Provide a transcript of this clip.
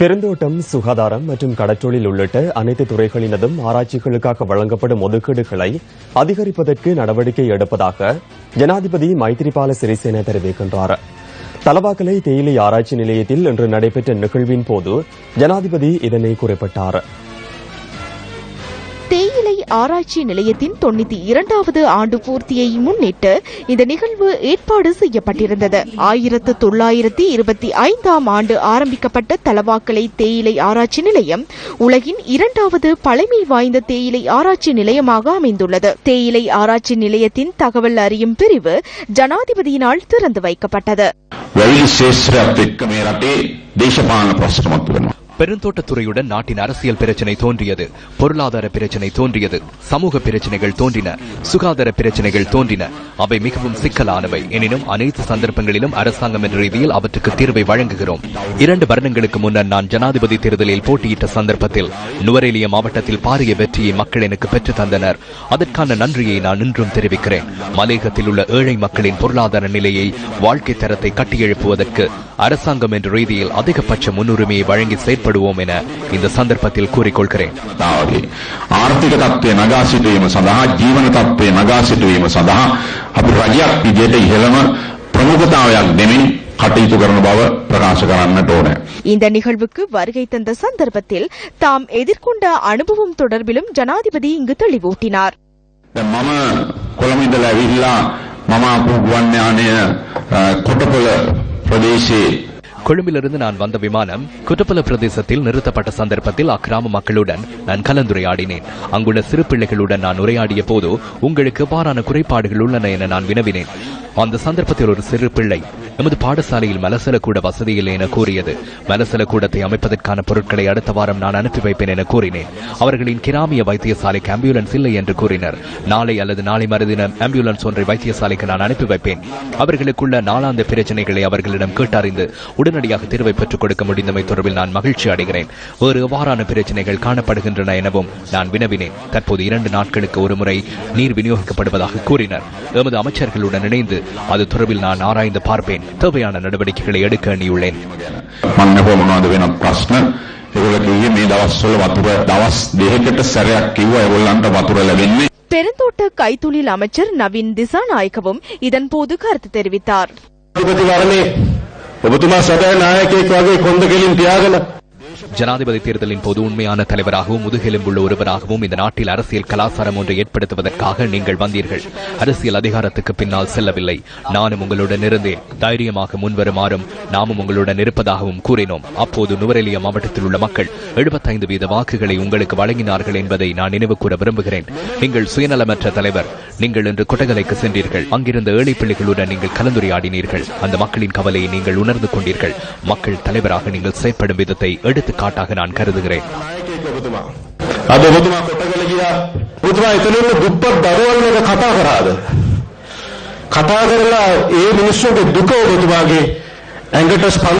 பெருந்தோட்டம் சுகாதாரம் மற்றும் கடற்றொழில் உள்ளிட்ட அனைத்து துறைகளினதும் ஆராய்ச்சிகளுக்காக வழங்கப்படும் ஒதுக்கீடுகளை அதிகரிப்பதற்கு நடவடிக்கை எடுப்பதாக ஜனாதிபதி மைத்திரிபால சிறிசேன தெரிவிக்கின்றார் தலவாக்கலை தேயிலை ஆராய்ச்சி நிலையத்தில் இன்று நடைபெற்ற நிகழ்வின் போது ஜனாதிபதி இதனை குறிப்பிட்டார் தேயிலை ஆராய்ச்சி நிலையத்தின் தொண்ணூத்தி இரண்டாவது ஆண்டு பூர்த்தியை முன்னிட்டு இந்த நிகழ்வு ஏற்பாடு செய்யப்பட்டிருந்தது ஆயிரத்து தொள்ளாயிரத்தி இருபத்தி ஐந்தாம் ஆண்டு ஆரம்பிக்கப்பட்ட தலவாக்கலை தேயிலை ஆராய்ச்சி நிலையம் உலகின் இரண்டாவது பழமை வாய்ந்த தேயிலை ஆராய்ச்சி நிலையமாக அமைந்துள்ளது தேயிலை ஆராய்ச்சி நிலையத்தின் தகவல் அறியும் பிரிவு ஜனாதிபதியினால் திறந்து வைக்கப்பட்டது වැවිලි ශේෂ්ත්‍රයත් එක්ක මේ රටේ දේශපාලන ප්‍රශ්න මතුවෙනවා. பெருந்தோட்டத்துறையுடன் நாட்டின் அரசியல் பிரச்சனை தோன்றியது பொருளாதார பிரச்சனை தோன்றியது சமூக பிரச்சனைகள் தோன்றின சுகாதார பிரச்சனைகள் தோன்றின அவை மிகவும் சிக்கலானவை எனினும் அனைத்து சந்தர்ப்பங்களிலும் அரசாங்கம் என்ற ரீதியில் அவற்றுக்கு தீர்வை வழங்குகிறோம் இரண்டு வருடங்களுக்கு முன்னர் நான் ஜனாதிபதி தேர்தலில் போட்டியிட்ட சந்தர்ப்பத்தில் நுவரேலிய மாவட்டத்தில் பாரிய வெற்றியை மக்கள் எனக்கு பெற்று தந்தனர் அதற்கான நன்றியை நான் இன்றும் தெரிவிக்கிறேன் மலேகத்தில் உள்ள ஏழை மக்களின் பொருளாதார நிலையை வாழ்க்கை தரத்தை கட்டியெழுப்புவதற்கு அரசாங்கம் என்ற ரீதியில் அதிகபட்ச முன்னுரிமையை வழங்கி செயற்படுவோம் என இந்த சந்தர்ப்பத்தில் கூறிக்கொள்கிறேன் තාවගේ. ආර්ථික තත්ත්වය නගා සිටුවීම සඳහා ජීවන තත්ත්වය නගා සිටුවීම සඳහා අපි රජයක් විදිහට ඉහළම ප්‍රමුඛතාවයක් දෙමින් කටයුතු කරන බව ප්‍රකාශ කරන්නට ඕනේ. இந்த நிகழ்வுக்கு வருகை தந்த சந்தர்ப்பத்தில் தாம் எதிர்கொண்ட அனுபவம் தொடர்பிலும் ஜனாதிபதி இங்கு தெளிவூட்டினார் දැන් මම කොළඹ ඉඳලා ඇවිල්ලා මම ආපු ගුවන් යානය අ, කොටපොළ ප්‍රදේශයේ கொழும்பிலிருந்து நான் வந்த விமானம் குட்டப்பல பிரதேசத்தில் நிறுத்தப்பட்ட சந்தர்ப்பத்தில் அக்கிராம மக்களுடன் நான் கலந்துரையாடினேன் அங்குள்ள சிறு பிள்ளைகளுடன் நான் உரையாடிய போது உங்களுக்கு எவ்வாறான குறைபாடுகள் உள்ளன என நான் வினவினேன் அந்த சந்தர்ப்பத்தில் ஒரு சிறு பிள்ளை எமது பாடசாலையில் மலசல கூட வசதி இல்லை என கூறியது மலசல கூடத்தை அமைப்பதற்கான பொருட்களை அடுத்த வாரம் நான் அனுப்பி வைப்பேன் என கூறினேன் அவர்களின் கிராமிய வைத்தியசாலைக்கு ஆம்புலன்ஸ் இல்லை என்று கூறினர் நாளை அல்லது நாளை மறுதினம் ஆம்புலன்ஸ் ஒன்றை வைத்தியசாலைக்கு நான் அனுப்பி வைப்பேன் அவர்களுக்குள்ள நாளாந்த பிரச்சனைகளை அவர்களிடம் கேட்டறிந்து உடனடியாக தீர்வை பெற்றுக் கொடுக்க முடிந்தமை தொடர்பில் நான் மகிழ்ச்சி அடைகிறேன் வேறு எவ்வாறான பிரச்சனைகள் காணப்படுகின்றன எனவும் நான் வினவினேன் தற்போது இரண்டு நாட்களுக்கு ஒருமுறை நீர் விநியோகிக்கப்படுவதாக கூறினர் எமது அமைச்சர்களுடன் இணைந்து அது தொடர்பில் நான் ஆராய்ந்து பார்ப்பேன் தேவையான நடவடிக்கைகளை எடுக்க எண்ணியுள்ளேன் මම නැහුව මොනවද වෙනත් ප්‍රශ්න ඒගොල්ලෝ කිව්වේ මේ දවස්වල වතුර දවස් දෙකකට සැරයක් කිව්වා ඒගොල්ලන්ට වතුර ලැබෙන්නේ பெருந்தோட்ட கைத்தொழில் அமைச்சர் நவீன் திசாநாயக்கவும் இதன்போது கருத்து தெரிவித்தார் ප්‍රතිවරණේ ඔබතුමා සැබෑ නායකයෙක් වගේ කොන්ද කෙලින් තියාගෙන ஜனாதிபதி தேர்தலின் போது உண்மையான தலைவராகவும் முதுகெலும்புள்ள ஒருவராகவும் இந்த நாட்டில் அரசியல் கலாச்சாரம் ஒன்றை ஏற்படுத்துவதற்காக நீங்கள் வந்தீர்கள் அரசியல் அதிகாரத்துக்கு பின்னால் செல்லவில்லை நானும் உங்களுடன் இருந்தேன் தைரியமாக முன்வருமாறும் நாமும் உங்களுடன் இருப்பதாகவும் கூறினோம் அப்போது நுவரெலியா மாவட்டத்தில் உள்ள மக்கள் எழுபத்தைந்து வீத வாக்குகளை உங்களுக்கு வழங்கினார்கள் என்பதை நான் நினைவு கூற விரும்புகிறேன் நீங்கள் சுயநலமற்ற தலைவர் நீங்கள் இன்று கொட்டகலைக்கு சென்றீர்கள் அங்கிருந்த ஏழை பிள்ளைகளுடன் நீங்கள் கலந்துரையாடினீர்கள் அந்த மக்களின் கவலையை நீங்கள் உணர்ந்து கொண்டீர்கள் மக்கள் தலைவராக நீங்கள் செயற்படும் விதத்தை எடுத்துக்காட்டாக நான் கருதுகிறேன் නායකයෙක් ඔබතුමා. අද ඔබතුමා කොටගල ගියා. ඔබතුමා එතනින් දුප්පත් දරුවන් එක කතා කරාද? කතා කරලා ඒ මිනිස්සුන්ගේ දුක ඔබතුමාගේ ඇඟට ස්පන්දනය